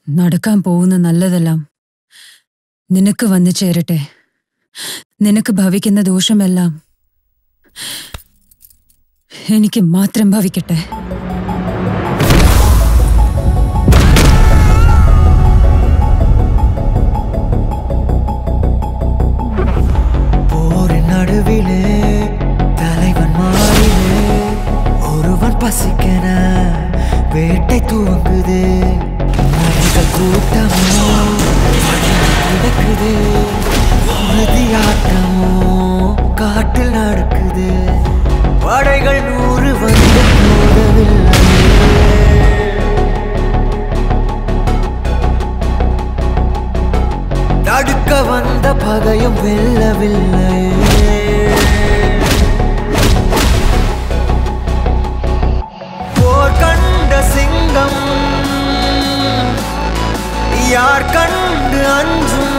നടക്കാൻ പോകുന്ന നല്ലതെല്ലാം നിനക്ക് വന്നു ചേരട്ടെ നിനക്ക് ഭവിക്കുന്ന ദോഷമെല്ലാം എനിക്ക് മാത്രം ഭവിക്കട്ടെ போரின் நடுவிலே தலைவன் மாறிலே ஒருவன் பசிக்கென வேட்டை துவங்குது நரிகள் கூட்டமோ கிடக்குது ஆட்டமோ காட்டில் நடக்குது படைகள் நூறு வந்து மோதவில்லை தடுக்க வந்த பகையும் வெல்லவில்லை போர் கண்ட சிங்கம் யார் கண்டு அஞ்சும்